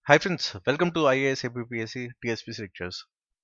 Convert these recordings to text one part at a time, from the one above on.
Hi friends, welcome to IAS APPSC TSPC lectures.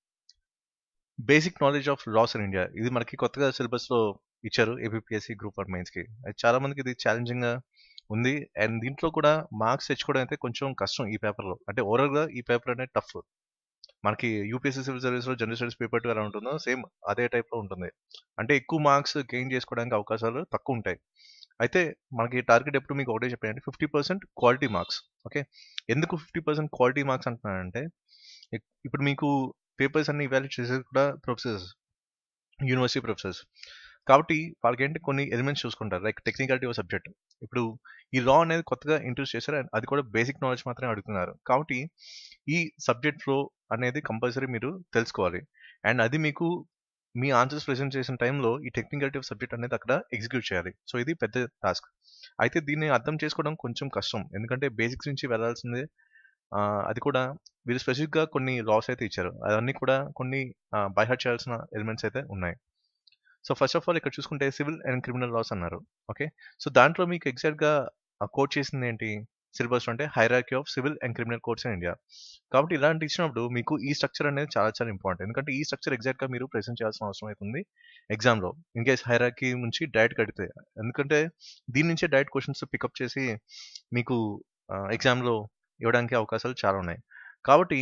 Basic knowledge of laws in India ఇది మనకి కొత్తగా syllabus లో ఇచ్చారు ఏపీఎస్సి గ్రూప్ వన్ మెయిన్స్ కి అది చాలా మందికి ఇది ఛాలెంజింగ్ గా ఉంది అండ్ దీంట్లో కూడా మార్క్స్ తెచ్చుకోవడం అయితే కొంచెం కష్టం ఈ పేపర్ లో అంటే ఓవరాల్ గా ఈ పేపర్ అనేది టఫ్ మనకి యూపీఎస్సీ సివిల్ సర్వీస్ లో జనరల్ స్టడీస్ పేపర్ టూ ఎలా ఉంటుందో సేమ్ అదే టైప్ లో ఉంటుంది అంటే ఎక్కువ మార్క్స్ గెయిన్ చేసుకోవడానికి అవకాశాలు తక్కువ ఉంటాయి అయితే మనకి టార్గెట్ ఎప్పుడు మీకు ఒకటే చెప్పానంటే fifty percent quality marks okay ఎందుకు ఫిఫ్టీ పర్సెంట్ క్వాలిటీ మార్క్స్ అంటున్నానంటే ఇప్- ఇప్పుడు మీకు పేపర్స్ అన్ని ఇవాల్యుయేట్ చేసేది కూడా ప్రొఫెసర్స్ యూనివర్సిటీ ప్రొఫెసర్స్ కాబట్టి వాళ్ళకి ఏంటి కొన్ని ఎలిమెంట్స్ చూసుకుంటారు లైక్ టెక్నికాలిటీ ఆఫ్ సబ్జెక్ట్ ఇప్పుడు ఈ లా అనేది కొత్తగా ఇంట్రొడ్యూస్ చేశారు and అది కూడా బేసిక్ నాలెడ్జ్ మాత్రమే అడుగుతున్నారు కాబట్టి ఈ సబ్జెక్ట్ ఫ్లో అనేది కంపల్సరీ మీరు తెలుసుకోవాలి అండ్ అది మీకు మీ ఆన్సర్స్ ప్రెజెంట్ చేసిన టైంలో ఈ టెక్నికాలిటీ ఆఫ్ సబ్జెక్ట్ అనేది అక్కడ ఎగ్జిక్యూట్ చేయాలి సో ఇది పెద్ద టాస్క్ అయితే దీన్ని అర్థం చేసుకోవడం కొంచెం కష్టం ఎందుకంటే బేసిక్స్ నుంచి వెళ్ళాల్సిందే ఆ, అది కూడా వీళ్ళు specific గా కొన్ని లాస్ అయితే ఇచ్చారు అవన్నీ కూడా కొన్ని బైహార్ట్ చేయాల్సిన ఎలిమెంట్స్ అయితే ఉన్నాయి సో ఫస్ట్ ఆఫ్ ఆల్ ఇక్కడ చూసుకుంటే సివిల్ అండ్ క్రిమినల్ లాస్ అన్నారు ఓకే సో దాంట్లో మీకు ఎగ్జాక్ట్ గా కోట్ చేసింది ఏంటి సిలబస్ అంటే hierarchy of civil and criminal courts in India కాబట్టి ఇలాంటి ఇచ్చినప్పుడు మీకు ఈ స్ట్రక్చర్ అనేది చాలా చాలా ఇంపార్టెంట్ ఎందుకంటే ఈ స్ట్రక్చర్ ఎగ్జాక్ట్ గా మీరు ప్రెసెంట్ చేయాల్సిన అవసరం అవుతుంది ఎగ్జామ్ లో ఇన్ కేస్ హైరాకీ నుంచి డైరెక్ట్ కడితే ఎందుకంటే దీని నుంచే డైరెక్ట్ క్వశ్చన్స్ పికప్ చేసి మీకు ఎగ్జామ్ లో ఇవ్వడానికి అవకాశాలు చాలా ఉన్నాయి కాబట్టి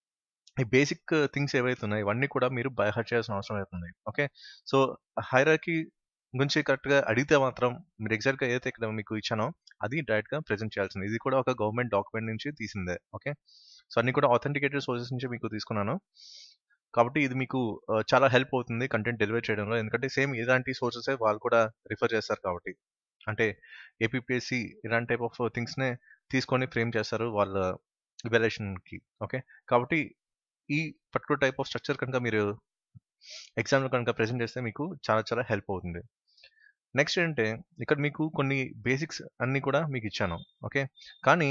ఈ బేసిక్ థింగ్స్ ఏవైతే ఉన్నాయో ఇవన్నీ కూడా మీరు బైహార్ట్ చేయాల్సిన అవసరం అవుతుంది ఓకే సో హైరాకీ గురించి కరెక్ట్ గా అడిగితే మాత్రం మీరు ఎగ్జాక్ట్ గా ఏదైతే ఇక్కడ మీకు ఇచ్చానో అది డైరెక్ట్ గా ప్రెజెంట్ చేయాల్సింది ఇది కూడా ఒక గవర్నమెంట్ డాక్యుమెంట్ నుంచి తీసిందే ఓకే సో అన్ని కూడా ఆథెంటికేటెడ్ సోర్సెస్ నుంచి మీకు తీసుకున్నాను కాబట్టి ఇది మీకు ఆ, చాలా హెల్ప్ అవుతుంది కంటెంట్ డెలివర్ చేయడంలో ఎందుకంటే సేమ్ ఇలాంటి సోర్సెస్ వాళ్ళు కూడా రిఫర్ చేస్తారు కాబట్టి అంటే ఏపీఎస్సి ఇలాంటి టైప్ ఆఫ్ థింగ్స్ నే తీసుకొని ఫ్రేమ్ చేస్తారు వాళ్ళ evaluation కి ఓకే కాబట్టి ఈ పర్టికులర్ టైప్ ఆఫ్ స్ట్రక్చర్ కనుక మీరు exam లో కనుక ప్రెజెంట్ చేస్తే మీకు చాలా చాలా హెల్ప్ అవుతుంది నెక్స్ట్ ఏంటంటే ఇక్కడ మీకు కొన్ని బేసిక్స్ అన్ని కూడా మీకు ఇచ్చాను ఓకే కానీ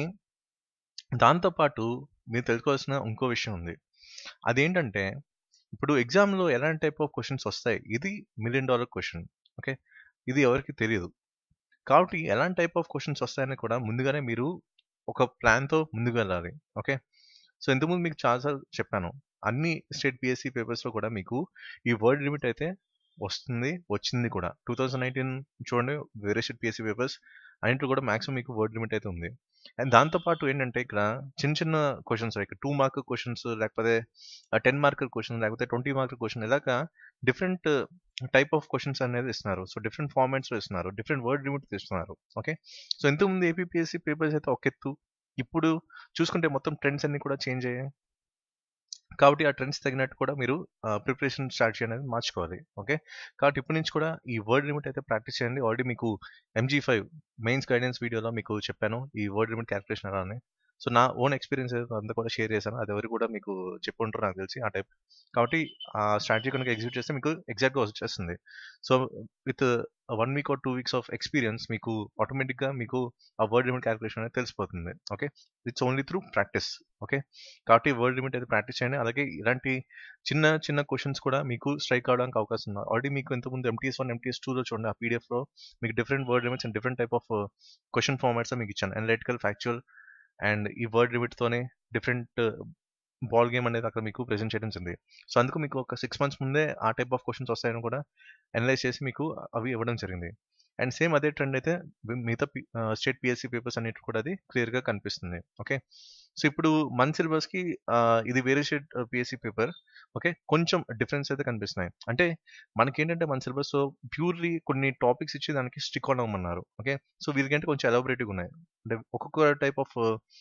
దాంతోపాటు మీరు తెలుసుకోవాల్సిన ఇంకో విషయం ఉంది అదేంటంటే ఇప్పుడు exam లో ఎలాంటి టైప్ ఆఫ్ క్వశ్చన్స్ వస్తాయి ఇది మిలియన్ డాలర్ క్వశ్చన్ ఓకే ఇది ఎవరికి తెలియదు కాబట్టి ఎలాంటి టైప్ ఆఫ్ క్వశ్చన్స్ వస్తాయని కూడా ముందుగానే మీరు ఒక ప్లాన్తో ముందుకు వెళ్ళాలి ఓకే సో ఇంతకుముందు మీకు చాలాసార్లు చెప్పాను అన్ని స్టేట్ పిఎస్సి పేపర్స్లో కూడా మీకు ఈ వర్డ్ లిమిట్ అయితే వస్తుంది వచ్చింది కూడా టూ థౌజండ్ నైన్టీన్ చూడండి వేరే స్టేట్ పిఎస్సి పేపర్స్ అన్నింటిలో కూడా మాక్సిమం మీకు వర్డ్ లిమిట్ అయితే ఉంది అండ్ దాంతోపాటు ఏంటంటే ఇక్కడ చిన్న చిన్న questions like two mark questions లేకపోతే టెన్ మార్కర్ క్వశ్చన్ లేకపోతే ట్వంటీ మార్కర్ క్వశ్చన్ ఇలాగా డిఫరెంట్ టైప్ ఆఫ్ క్వశ్చన్స్ అనేది ఇస్తున్నారు సో డిఫరెంట్ ఫార్మాట్స్ లో ఇస్తున్నారు డిఫరెంట్ వర్డ్ లిమిట్ ఇస్తున్నారు ఓకే సో ఇంతకుముందు ఏపీఎస్సి పేపర్స్ అయితే ఒక ఎత్తు ఇప్పుడు చూసుకుంటే మొత్తం ట్రెండ్స్ అన్ని కూడా చేంజ్ అయ్యాయి కాబట్టి ఆ ట్రెండ్స్ తగినట్టు కూడా మీరు ప్రిపరేషన్ స్టార్ట్ చేయడం మార్చుకోవాలి ఓకే కాబట్టి ఇప్పటి నుంచి కూడా ఈ వర్డ్ లిమిట్ అయితే ప్రాక్టీస్ చేయండి ఆల్రెడీ మీకు ఎంజీ ఫైవ్ మెయిన్స్ గైడెన్స్ వీడియోలో మీకు చెప్పాను ఈ వర్డ్ లిమిట్ క్యాల్కులేషన్ ఎలా అని సో నా ఓన్ ఎక్స్పీరియన్స్ అంతా కూడా షేర్ చేశాను అది ఎవరు కూడా మీకు చెప్పి ఉంటారు నాకు తెలిసి ఆ టైప్ కాబట్టి ఆ స్ట్రాటజీ కనుక ఎగ్జిక్యూట్ చేస్తే మీకు ఎగ్జాక్ట్గా వచ్చేస్తుంది so with one week or two weeks of experience మీకు ఆటోమేటిక్గా మీకు ఆ వర్డ్ లిమిట్ క్యాల్కులేషన్ అనేది తెలిసిపోతుంది okay it's only through practice okay కాబట్టి వర్డ్ లిమిట్ అయితే ప్రాక్టీస్ చేయండి అలాగే ఇలాంటి చిన్న చిన్న క్వశ్చన్స్ కూడా మీకు స్ట్రైక్ అవడానికి అవకాశం ఉంది ఆల్రెడీ మీకు ఇంతకుముందు ఎంటీఎస్ వన్ ఎంటీఎస్ టూలో చూడండి ఆ పీడిఎఫ్ లో మీకు different word limits and different type of question formats మీకు ఇచ్చాను అనలిటికల్ ఫ్యాక్చువల్ అండ్ ఈ వర్డ్ లిమిట్ తోనే డిఫరెంట్ బాల్ గేమ్ అనేది అక్కడ మీకు ప్రెజెంట్ చేయడం జరిగింది సో అందుకు మీకు ఒక సిక్స్ మంత్స్ ముందే ఆ టైప్ ఆఫ్ క్వశ్చన్స్ వస్తాయని కూడా అనలైజ్ చేసి మీకు అవి ఇవ్వడం జరిగింది అండ్ సేమ్ అదే ట్రెండ్ అయితే మి- మిగతా స్టేట్ పిఎస్సి పేపర్స్ అన్నిటి కూడా అది క్లియర్ గా కనిపిస్తుంది ఓకే సో ఇప్పుడు మన సిలబస్ కి ఆ, ఇది వేరే స్టేట్ పిఎస్సి పేపర్ ఓకే కొంచెం డిఫరెన్స్ అయితే కనిపిస్తున్నాయి అంటే మనకి ఏంటంటే మన సిలబస్ లో ప్యూర్లీ కొన్ని టాపిక్స్ ఇచ్చి దానికి స్టిక్ ఆన్ అవ్వమన్నారు ఓకే సో వీరికంటే కొంచెం ఎలాబరేటివ్ ఉన్నాయి అంటే ఒక్కొక్క టైప్ ఆఫ్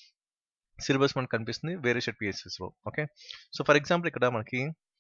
సిలబస్ మనకు కనిపిస్తుంది వేరే స్టేట్ పిఎస్సిస్ లో ఓకే సో ఫర్ ఎగ్జాంపుల్ ఇక్కడ మనకి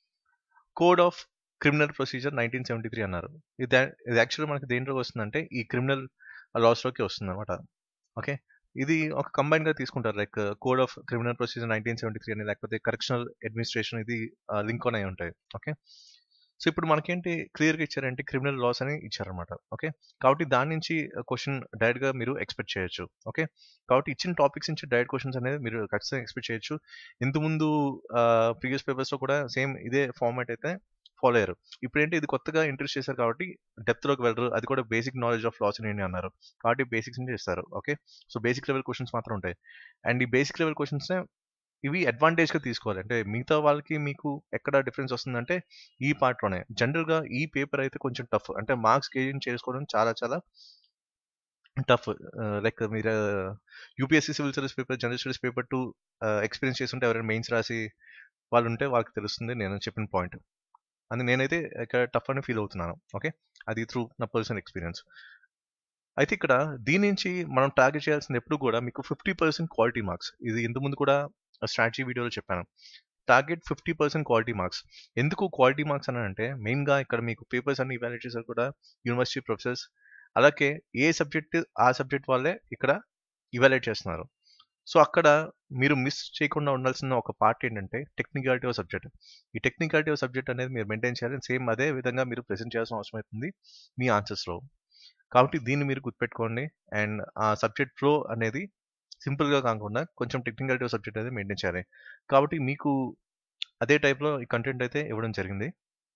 code of criminal procedure nineteen seventy three అన్నారు ఇది ఇది యాక్చువల్గా మనకి దేంట్లోకి వస్తుందంటే ఈ క్రిమినల్ లాస్లోకి వస్తుంది అనమాట ఓకే ఇది ఒక కంబైన్ గా తీసుకుంటారు like code of criminal procedure nineteen seventy three అని లేకపోతే కరెక్షనల్ అడ్మినిస్ట్రేషన్ ఇది లింక్ ఆన్ అయి ఉంటాయి ఓకే సో ఇప్పుడు మనకేంటి క్లియర్గా ఇచ్చారంటే క్రిమినల్ లాస్ అని ఇచ్చారనమాట ఓకే కాబట్టి దాని నుంచి క్వశ్చన్ డైరెక్ట్ గా మీరు ఎక్స్పెక్ట్ చేయొచ్చు ఓకే కాబట్టి ఇచ్చిన టాపిక్స్ నుంచి డైరెక్ట్ క్వశ్చన్స్ అనేది మీరు ఖచ్చితంగా ఎక్స్పెక్ట్ చేయొచ్చు ఇంతకుముందు ప్రీవియస్ పేపర్స్ లో కూడా సేమ్ ఇదే ఫార్మాట్ అయితే ఫాలో అయ్యారు ఇప్పుడు ఏంటి ఇది కొత్తగా ఇంట్రెస్ట్ చేశారు కాబట్టి డెప్త్లోకి వెళ్ళరు అది కూడా బేసిక్ నాలెడ్జ్ ఆఫ్ లాస్ ఏంటి అన్నారు కాబట్టి బేసిక్స్ నుంచి ఇస్తారు okay so basic level questions మాత్రం ఉంటాయి అండ్ ఈ బేసిక్ లెవెల్ క్వశ్చన్స్నే ఇవి అడ్వాంటేజ్గా తీసుకోవాలి అంటే మిగతా వాళ్ళకి మీకు ఎక్కడ డిఫరెన్స్ వస్తుందంటే ఈ పార్ట్లోనే జనరల్గా ఈ పేపర్ అయితే కొంచెం టఫ్ అంటే మార్క్స్ గెయిన్ చేసుకోవడం చాలా చాలా టఫ్ లైక్ మీరు UPSC civil service paper general studies paper two experience చేస్తుంటే ఎవరైనా మెయిన్స్ రాసి వాళ్ళు ఉంటే వాళ్ళకి తెలుస్తుంది నేను చెప్పిన పాయింట్ అది నేనైతే ఇక్కడ టఫ్ అని ఫీల్ అవుతున్నాను ఓకే అది త్రూ నా పర్సనల్ ఎక్స్పీరియన్స్ అయితే ఇక్కడ దీని నుంచి మనం టార్గెట్ చేయాల్సింది ఎప్పుడు కూడా మీకు ఫిఫ్టీ పర్సెంట్ క్వాలిటీ మార్క్స్ ఇది ఇంతకుముందు కూడా స్ట్రాటజీ వీడియోలో చెప్పాను target fifty percent quality marks ఎందుకు క్వాలిటీ మార్క్స్ అని అంటే మెయిన్గా ఇక్కడ మీకు పేపర్స్ అన్ని ఇవాల్యుయేట్ చేశారు కూడా యూనివర్సిటీ ప్రొఫెసర్స్ అలాగే ఏ సబ్జెక్ట్ ఆ సబ్జెక్ట్ వాళ్ళే ఇక్కడ ఇవాల్యుయేట్ చేస్తున్నారు సో అక్కడ మీరు మిస్ చేయకుండా ఉండాల్సిన ఒక పార్ట్ ఏంటంటే టెక్నికాలిటీ ఆఫ్ సబ్జెక్ట్ ఈ టెక్నికాలిటీ ఆఫ్ సబ్జెక్ట్ అనేది మీరు మెయింటైన్ చేయాలి సేమ్ అదే విధంగా మీరు ప్రెజెంట్ చేయాల్సిన అవసరం అవుతుంది మీ ఆన్సర్స్లో కాబట్టి దీన్ని మీరు గుర్తుపెట్టుకోండి అండ్ ఆ సబ్జెక్ట్ ఫ్లో అనేది సింపుల్గా కాకుండా కొంచెం టెక్నికాలిటీ ఆఫ్ సబ్జెక్ట్ అనేది మెయింటైన్ చేయాలి కాబట్టి మీకు అదే టైప్లో ఈ కంటెంట్ అయితే ఇవ్వడం జరిగింది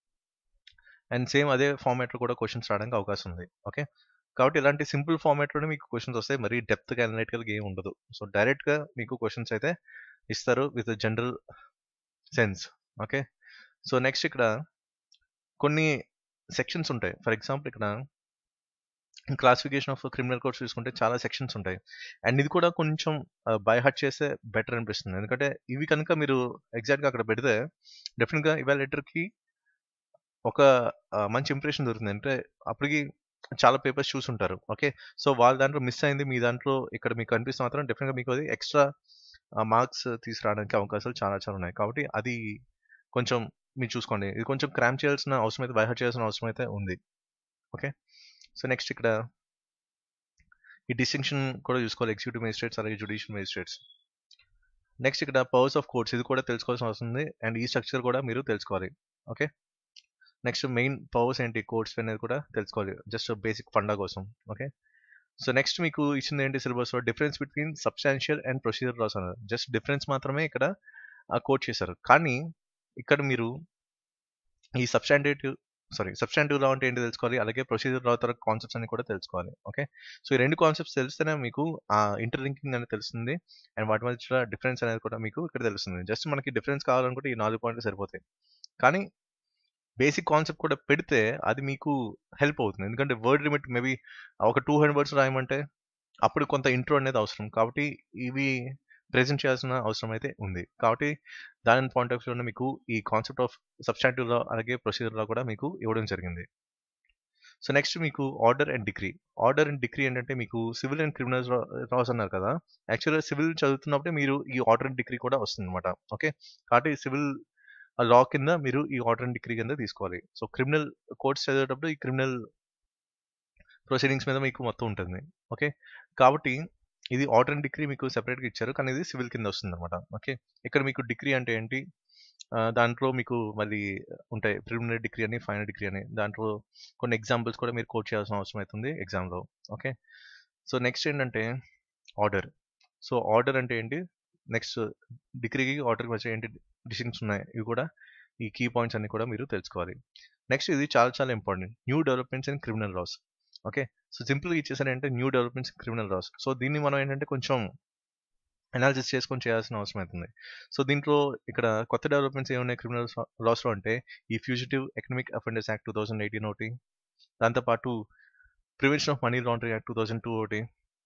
అండ్ సేమ్ అదే ఫార్మాట్లో కూడా క్వశ్చన్స్ రావడానికి అవకాశం ఉంది ఓకే కాబట్టి ఇలాంటి సింపుల్ ఫార్మాట్లోనే మీకు క్వశ్చన్స్ వస్తాయి మరి డెప్త్గా అనలిటికల్గా ఏం ఉండదు సో డైరెక్ట్గా మీకు క్వశ్చన్స్ అయితే ఇస్తారు with general sense okay so next ఇక్కడ కొన్ని సెక్షన్స్ ఉంటాయి ఫర్ ఎగ్జాంపుల్ ఇక్కడ క్లాసిఫికేషన్ ఆఫ్ క్రిమినల్ కోడ్స్ చూసుకుంటే చాలా సెక్షన్స్ ఉంటాయి అండ్ ఇది కూడా కొంచెం బై హర్ట్ చేస్తే బెటర్ అనిపిస్తుంది ఎందుకంటే ఇవి కనుక మీరు ఎగ్జాక్ట్గా అక్కడ పెడితే డెఫినెట్గా ఇవాళ ఒక మంచి ఇంప్రెషన్ దొరుకుతుంది అంటే అప్పటికి చాలా పేపర్స్ చూసుంటారు ఓకే సో వాళ్ళ దాంట్లో మిస్ అయింది మీ దాంట్లో ఇక్కడ మీకు కనిపిస్తే మాత్రం డెఫినెట్గా మీకు అది ఎక్స్ట్రా మార్క్స్ తీసుకురావడానికి అవకాశాలు చాలా చాలా ఉన్నాయి కాబట్టి అది కొంచెం మీరు చూసుకోండి ఇది కొంచెం క్రామ్ చేయాల్సిన అవసరం అయితే బైహర్ట్ చేయాల్సిన అవసరం అయితే ఉంది ఓకే సో నెక్స్ట్ ఇక్కడ ఈ డిస్టింక్షన్ కూడా చూసుకోవాలి ఎగ్జిక్యూటివ్ మేజిస్ట్రేట్స్ అలాగే జుడిషియల్ మేజిస్ట్రేట్స్ నెక్స్ట్ ఇక్కడ పవర్స్ ఆఫ్ కోర్ట్స్ ఇది కూడా తెలుసుకోవాల్సిన అవసరం ఉంది అండ్ ఈ స్ట్రక్చర్ కూడా మీరు తెలుసుకోవాలి ఓకే నెక్స్ట్ మెయిన్ పవర్స్ ఏంటి కోర్ట్స్ అనేది కూడా తెలుసుకోవాలి జస్ట్ బేసిక్ ఫండా కోసం ఓకే సో నెక్స్ట్ మీకు ఇచ్చింది ఏంటి syllabus difference between substantial and procedure laws అన్నారు జస్ట్ డిఫరెన్స్ మాత్రమే ఇక్కడ కోట్ చేశారు కానీ ఇక్కడ మీరు ఈ సబ్స్టాండేటివ్ సారీ సబ్స్టాంటివ్ లా అంటే ఏంటి తెలుసుకోవాలి అలాగే ప్రొసీజర్ లా తర్వాత కాన్సెప్ట్స్ అన్ని కూడా తెలుసుకోవాలి ఓకే సో ఈ రెండు కాన్సెప్ట్స్ తెలిస్తేనే మీకు ఆ ఇంటర్ లింకింగ్ అనేది తెలుస్తుంది అండ్ వాటి మధ్య డిఫరెన్స్ అనేది కూడా మీకు ఇక్కడ తెలుస్తుంది జస్ట్ మనకి డిఫరెన్స్ కావాలనుకుంటే ఈ నాలుగు పాయింట్లు సరిపోతాయి కానీ బేసిక్ కాన్సెప్ట్ కూడా పెడితే అది మీకు హెల్ప్ అవుతుంది ఎందుకంటే వర్డ్ లిమిట్ మేబీ ఒక టూ హండ్రెడ్ వర్డ్స్ రాయమంటే అప్పుడు కొంత ఇంట్రో అనేది అవసరం కాబట్టి ఇవి ప్రెజెంట్ చేయాల్సిన అవసరం అయితే ఉంది కాబట్టి దాని పాయింట్ ఆఫ్ వ్యూలో మీకు ఈ కాన్సెప్ట్ ఆఫ్ సబ్స్టాంటివ్ లా అలాగే ప్రొసీజర్ లా కూడా మీకు ఇవ్వడం జరిగింది సో నెక్స్ట్ మీకు order and degree order and degree ఏంటంటే మీకు సివిల్ అండ్ క్రిమినల్స్ లాస్ అన్నారు కదా యాక్చువల్గా సివిల్ చదువుతున్నప్పుడే మీరు ఈ ఆర్డర్ అండ్ డిగ్రీ కూడా వస్తుంది అనమాట ఓకే కాబట్టి సివిల్ లా కింద మీరు ఈ ఆర్డర్ అండ్ డిగ్రీ కింద తీసుకోవాలి సో క్రిమినల్ కోర్ట్స్ చదివేటప్పుడు ఈ క్రిమినల్ ప్రొసీడింగ్స్ మీద మీకు మొత్తం ఉంటుంది ఓకే కాబట్టి ఇది ఆర్డర్ అండ్ డిగ్రీ మీకు సెపరేట్గా ఇచ్చారు కానీ ఇది సివిల్ కింద వస్తుంది అనమాట ఓకే ఇక్కడ మీకు డిగ్రీ అంటే ఏంటి దాంట్లో మీకు మళ్ళీ ఉంటాయి ప్రిలిమినరీ డిగ్రీ అని ఫైనల్ డిగ్రీ అని దాంట్లో కొన్ని ఎగ్జాంపుల్స్ కూడా మీరు కోట్ చేయాల్సిన అవసరం అవుతుంది ఎగ్జామ్లో ఓకే సో నెక్స్ట్ ఏంటంటే ఆర్డర్ సో ఆర్డర్ అంటే ఏంటి నెక్స్ట్ డిగ్రీకి ఆర్డర్కి వచ్చే ఏంటి డిస్టింగ్స్ ఉన్నాయి ఇవి కూడా ఈ కీ పాయింట్స్ అన్ని కూడా మీరు తెలుసుకోవాలి నెక్స్ట్ ఇది చాలా చాలా important new developments in criminal laws okay so సింపుల్గా ఇచ్చేసారంటే new developments criminal laws so దీన్ని మనం ఏంటంటే కొంచెం అనాలిసిస్ చేసుకొని చేయాల్సిన అవసరం అవుతుంది సో దీంట్లో ఇక్కడ కొత్త డెవలప్మెంట్స్ ఏమున్నాయి క్రిమినల్ లాస్లో అంటే ఈ fugitive economic offenders act two thousand eighteen ఒకటి దాంతోపాటు prevention of money laundering act two thousand two ఒకటి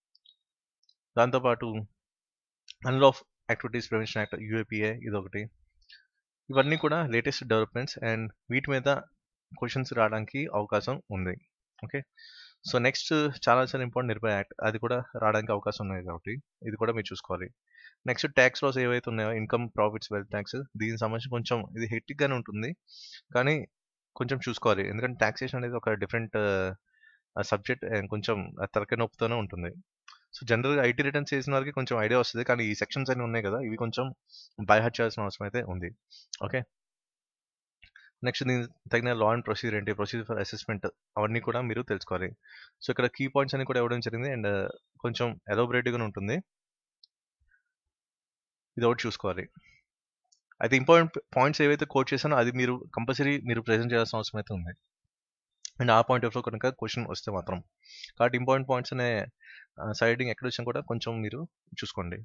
దాంతోపాటు unlawful activities prevention act UAPA ఇది ఒకటి ఇవన్నీ కూడా లేటెస్ట్ డెవలప్మెంట్స్ అండ్ వీటి మీద క్వశ్చన్స్ రావడానికి అవకాశం ఉంది ఓకే సో నెక్స్ట్ చాలా చాలా ఇంపార్టెంట్ నిర్భయ యాక్ట్ అది కూడా రావడానికి అవకాశం ఉన్నాయి కాబట్టి ఇది కూడా మీరు చూసుకోవాలి నెక్స్ట్ ట్యాక్స్ లాస్ ఏవైతే ఉన్నాయో ఇన్కమ్ ప్రాఫిట్స్ వెల్త్ ట్యాక్స్ దీనికి సంబంధించి కొంచెం ఇది హెక్టిక్గానే ఉంటుంది కానీ కొంచెం చూసుకోవాలి ఎందుకంటే ట్యాక్సేషన్ అనేది ఒక డిఫరెంట్ సబ్జెక్ట్ కొంచెం తలకాయ నొప్పుతోనే ఉంటుంది సో జనరల్గా ఐటీ రిటర్న్స్ చేసిన వారికి కొంచెం ఐడియా వస్తుంది కానీ ఈ సెక్షన్స్ అన్ని ఉన్నాయి కదా ఇవి కొంచెం బైహార్ట్ చేయాల్సిన అవసరం అయితే ఉంది ఓకే నెక్స్ట్ దీని తగిన లా అండ్ ప్రొసీజర్ ఏంటి ప్రొసీజర్ ఫర్ అసెస్మెంట్ అవన్నీ కూడా మీరు తెలుసుకోవాలి సో ఇక్కడ కీ పాయింట్స్ అన్ని కూడా ఇవ్వడం జరిగింది అండ్ కొంచెం ఎలోబరేటివ్గా ఉంటుంది ఇది ఒకటి చూసుకోవాలి అయితే ఇంపార్టెంట్ పాయింట్స్ ఏవైతే కోట్ చేశానో అది మీరు కంపల్సరీ మీరు ప్రెజెంట్ చేయాల్సిన అవసరం అయితే ఉంది అండ్ ఆ పాయింట్ ఆఫ్ కనుక క్వశ్చన్ వస్తే మాత్రం కాబట్టి ఇంపార్టెంట్ పాయింట్స్ అనే సైడింగ్ ఎక్కడ వచ్చినా కూడా కొంచెం మీరు చూసుకోండి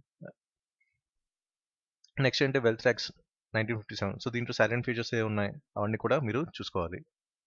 నెక్స్ట్ అంటే wealth tax nineteen fifty seven so దీంట్లో సైలెంట్ ఫీచర్స్ ఏ ఉన్నాయి అవన్నీ కూడా మీరు చూసుకోవాలి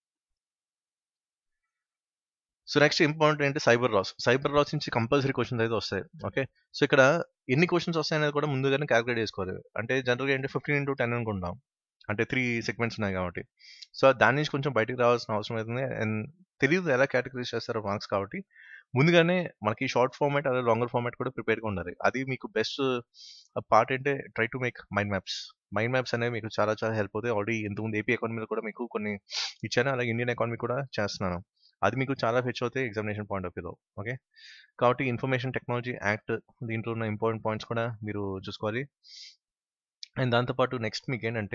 సో నెక్స్ట్ ఇంపార్టెంట్ అంటే సైబర్ లాస్ సైబర్ లాస్ నుంచి కంపల్సరీ క్వశ్చన్స్ అయితే వస్తాయి ఓకే సో ఇక్కడ ఎన్ని క్వశ్చన్స్ వస్తాయనేది కూడా ముందుగానే క్యాలిక్యులేట్ చేసుకోవాలి అంటే జనరల్గా ఏంటి ఫిఫ్టీన్ ఇంటూ టెన్ అనుకుంటాం అంటే త్రీ సెగ్మెంట్స్ ఉన్నాయి కాబట్టి సో దాని నుంచి కొంచెం బయటకు రావాల్సిన అవసరం అవుతుంది అండ్ తెలియదు ఎలా కేటగిరీస్ చేస్తారో మార్క్స్ కాబట్టి ముందుగానే మనకి షార్ట్ ఫార్మాట్ అలాగే లాంగర్ ఫార్మాట్ కూడా ప్రిపేర్గా ఉండాలి అది మీకు బెస్ట్ పార్ట్ అంటే try to make mind maps mind maps అనేవి మీకు చాలా చాలా హెల్ప్ అవుతాయి ఆల్రెడీ ఇంతకుముందు ఏపీ ఎకానమీలో కూడా మీకు కొన్ని ఇచ్చాను అలాగే ఇండియన్ ఎకానమీ కూడా చేస్తున్నాను అది మీకు చాలా ఫెచ్ అవుతాయి ఎగ్జామినేషన్ పాయింట్ ఆఫ్ వ్యూలో ఓకే కాబట్టి ఇన్ఫర్మేషన్ టెక్నాలజీ యాక్ట్ దీంట్లో ఉన్న ఇంపార్టెంట్ పాయింట్స్ కూడా మీరు చూసుకోవాలి అండ్ దాంతోపాటు నెక్స్ట్ మీకు ఏంటంటే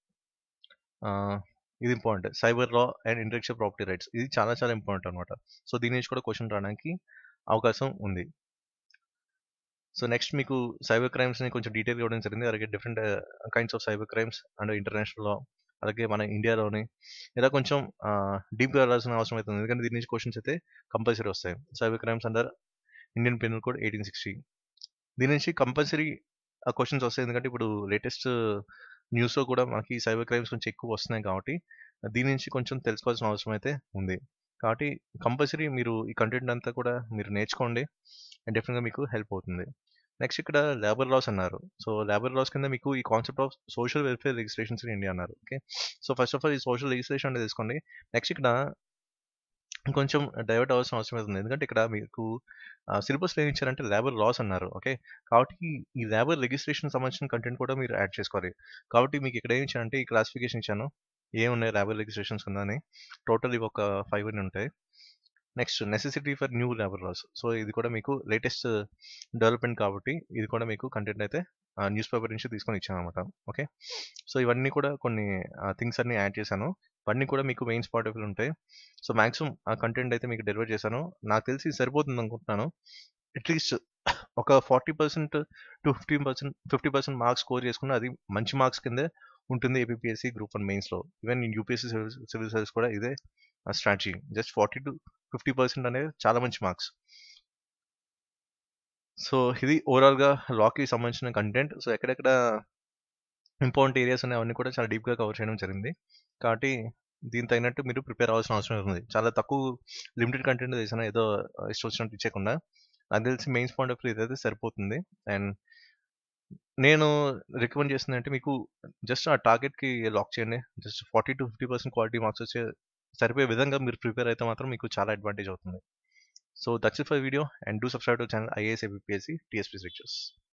ఇది important cyber law and intellectual property rights ఇది చాలా చాలా ఇంపార్టెంట్ అనమాట సో దీని నుంచి కూడా క్వశ్చన్ రావడానికి అవకాశం ఉంది సో నెక్స్ట్ మీకు సైబర్ క్రైమ్స్ని కొంచెం డీటెయిల్ ఇవ్వడం జరిగింది అలాగే different kinds of cyber crimes and international law అలాగే మన ఇండియాలోని ఇలా కొంచెం డీప్గా వెళ్ళాల్సిన అవసరం అవుతుంది ఎందుకంటే దీని నుంచి క్వశ్చన్స్ అయితే కంపల్సరీ వస్తాయి cyber crimes under Indian penal code eighteen sixty దీని నుంచి కంపల్సరీ ఆ క్వశ్చన్స్ వస్తాయి ఎందుకంటే ఇప్పుడు లేటెస్ట్ న్యూస్లో కూడా మనకి సైబర్ క్రైమ్స్ కొంచెం ఎక్కువ వస్తున్నాయి కాబట్టి దీని నుంచి కొంచెం తెలుసుకోవాల్సిన అవసరం అయితే ఉంది కాబట్టి కంపల్సరీ మీరు ఈ కంటెంట్ అంతా కూడా మీరు నేర్చుకోండి అండ్ డెఫినెట్గా మీకు హెల్ప్ అవుతుంది నెక్స్ట్ ఇక్కడ లేబర్ లాస్ అన్నారు సో లేబర్ లాస్ కింద మీకు ఈ concept of social welfare registrations in India అన్నారు okay so first of all ఈ సోషల్ రిజిస్ట్రేషన్ అనేది తీసుకోండి నెక్స్ట్ ఇక్కడ కొంచెం డైవర్ట్ అవ్వాల్సిన అవసరం అవుతుంది ఎందుకంటే ఇక్కడ మీకు సిలబస్లో ఏం ఇచ్చారంటే లేబర్ లాస్ అన్నారు ఓకే కాబట్టి ఈ లేబర్ రిజిస్ట్రేషన్ సంబంధించిన కంటెంట్ కూడా మీరు యాడ్ చేసుకోవాలి కాబట్టి మీకు ఇక్కడ ఏం ఇచ్చానంటే ఈ క్లాసిఫికేషన్ ఇచ్చాను ఏమున్నాయి లేబర్ రిజిస్ట్రేషన్స్ ఉందని టోటల్ ఇవి ఒక ఫైవ్ అని ఉంటాయి next necessity for new labour laws so ఇది కూడా మీకు లేటెస్ట్ డెవలప్మెంట్ కాబట్టి ఇది కూడా మీకు కంటెంట్ అయితే న్యూస్ పేపర్ నుంచి తీసుకొని ఇచ్చాను అనమాట ఓకే సో ఇవన్నీ కూడా కొన్ని థింగ్స్ అన్ని యాడ్ చేశాను ఇవన్నీ కూడా మీకు మెయిన్ స్పాట్ ఆఫ్ ఉంటాయి సో మాక్సిమం ఆ కంటెంట్ అయితే మీకు డెలివర్ చేశాను నాకు తెలిసి సరిపోతుంది అనుకుంటున్నాను అట్లీస్ట్ ఒక forty percent to fifty percent fifty percent marks score చేసుకున్న అది మంచి మార్క్స్ కిందే ఉంటుంది ఏపీఎస్సి గ్రూప్ వన్ మెయిన్స్లో ఈవెన్ యూపీఎస్సీ సివిల్ సర్వీస్ కూడా ఇదే strategy just forty to fifty percent అనేది చాలా మంచి మార్క్స్ సో ఇది ఓవరాల్గా లాకి సంబంధించిన కంటెంట్ సో ఎక్కడెక్కడ ఇంపార్టెంట్ ఏరియాస్ ఉన్నాయి అవన్నీ కూడా చాలా డీప్గా కవర్ చేయడం జరిగింది కాబట్టి దీని తగినట్టు మీరు ప్రిపేర్ అవ్వాల్సిన అవసరం ఉంది చాలా తక్కువ లిమిటెడ్ కంటెంట్ చేసిన ఏదో ఇష్టం వచ్చినట్టు ఇచ్చేయకుండా నాకు తెలిసి మెయిన్స్ పాయింట్ ఆఫ్ వ్యూ ఇదైతే సరిపోతుంది అండ్ నేను రికమెండ్ చేస్తుంది అంటే మీకు జస్ట్ ఆ టార్గెట్కి లాక్ చేయండి just forty to fifty percent quality marks వచ్చే సరిపోయే విధంగా మీరు ప్రిపేర్ అయితే మాత్రం మీకు చాలా అడ్వాంటేజ్ అవుతుంది so that's it for video and do subscribe to channel IAS APPSC TSP lectures